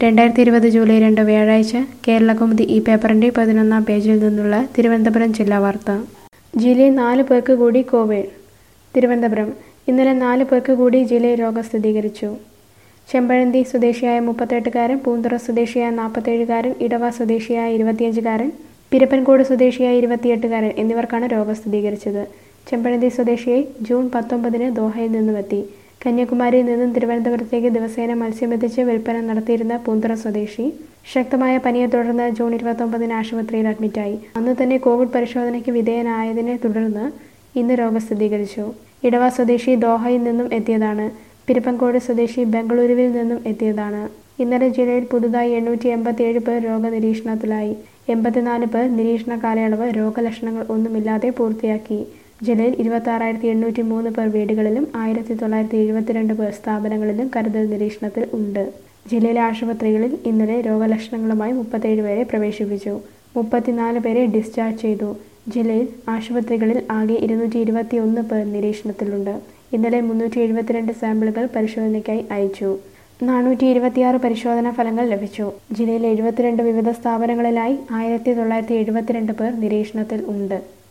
രണ്ടായിരത്തി ഇരുപത് ജൂലൈ രണ്ട് വ്യാഴാഴ്ച കേരളകൗമുദി ഈ പേപ്പറിന്റെ പതിനൊന്നാം പേജിൽ നിന്നുള്ള തിരുവനന്തപുരം ജില്ലാ വാർത്ത ജില്ലയിൽ നാല് പേർക്ക് കൂടി കോവിഡ് തിരുവനന്തപുരം ഇന്നലെ നാല് പേർക്ക് കൂടി ജില്ലയിൽ രോഗം സ്ഥിരീകരിച്ചു ചെമ്പഴന്തി സ്വദേശിയായ മുപ്പത്തെട്ടുകാരൻ പൂന്തുറ സ്വദേശിയായ നാൽപ്പത്തേഴുകാരൻ ഇടവ സ്വദേശിയായ ഇരുപത്തിയഞ്ചുകാരൻ പിരപ്പൻകോട് സ്വദേശിയായ ഇരുപത്തിയെട്ടുകാരൻ എന്നിവർക്കാണ് രോഗം സ്ഥിരീകരിച്ചത് ചെമ്പഴന്തി സ്വദേശിയെ ജൂൺ പത്തൊമ്പതിന് ദോഹയിൽ നിന്നുമെത്തി കന്യാകുമാരിയിൽ നിന്നും തിരുവനന്തപുരത്തേക്ക് ദിവസേന മത്സ്യമെത്തിച്ച് വിൽപ്പന നടത്തിയിരുന്ന പൂന്തുറ സ്വദേശി ശക്തമായ പനിയെ തുടർന്ന് ജൂൺ ഇരുപത്തൊമ്പതിന് ആശുപത്രിയിൽ അഡ്മിറ്റായി അന്ന് തന്നെ കോവിഡ് പരിശോധനയ്ക്ക് വിധേയനായതിനെ തുടർന്ന് ഇന്ന് രോഗം സ്ഥിരീകരിച്ചു ഇടവ സ്വദേശി ദോഹയിൽ നിന്നും എത്തിയതാണ് പിരപ്പൻകോട് സ്വദേശി ബംഗളൂരുവിൽ നിന്നും എത്തിയതാണ് ഇന്നലെ ജില്ലയിൽ പുതുതായി എണ്ണൂറ്റി എൺപത്തിയേഴ് പേർ രോഗനിരീക്ഷണത്തിലായി എൺപത്തിനാല് പേർ നിരീക്ഷണ കാലയളവ് രോഗലക്ഷണങ്ങൾ ഒന്നുമില്ലാതെ പൂർത്തിയാക്കി ജില്ലയിൽ ഇരുപത്തി ആറായിരത്തി എണ്ണൂറ്റി മൂന്ന് പേർ വീടുകളിലും ആയിരത്തി തൊള്ളായിരത്തി എഴുപത്തിരണ്ട് പേർ സ്ഥാപനങ്ങളിലും കരുതൽ നിരീക്ഷണത്തിൽ ഉണ്ട് ജില്ലയിലെ ആശുപത്രികളിൽ ഇന്നലെ രോഗലക്ഷണങ്ങളുമായി മുപ്പത്തേഴ് പേരെ പ്രവേശിപ്പിച്ചു മുപ്പത്തിനാല് പേരെ ഡിസ്ചാർജ് ചെയ്തു ജില്ലയിൽ ആശുപത്രികളിൽ ആകെ ഇരുന്നൂറ്റി ഇരുപത്തി ഒന്ന് പേർ നിരീക്ഷണത്തിലുണ്ട് ഇന്നലെ മുന്നൂറ്റി എഴുപത്തിരണ്ട് സാമ്പിളുകൾ പരിശോധനയ്ക്കായി അയച്ചു നാനൂറ്റി ഇരുപത്തിയാറ് പരിശോധനാ ഫലങ്ങൾ ലഭിച്ചു ജില്ലയിലെ എഴുപത്തിരണ്ട് വിവിധ സ്ഥാപനങ്ങളിലായി ആയിരത്തി തൊള്ളായിരത്തി എഴുപത്തിരണ്ട് പേർ നിരീക്ഷണത്തിൽ ഉണ്ട്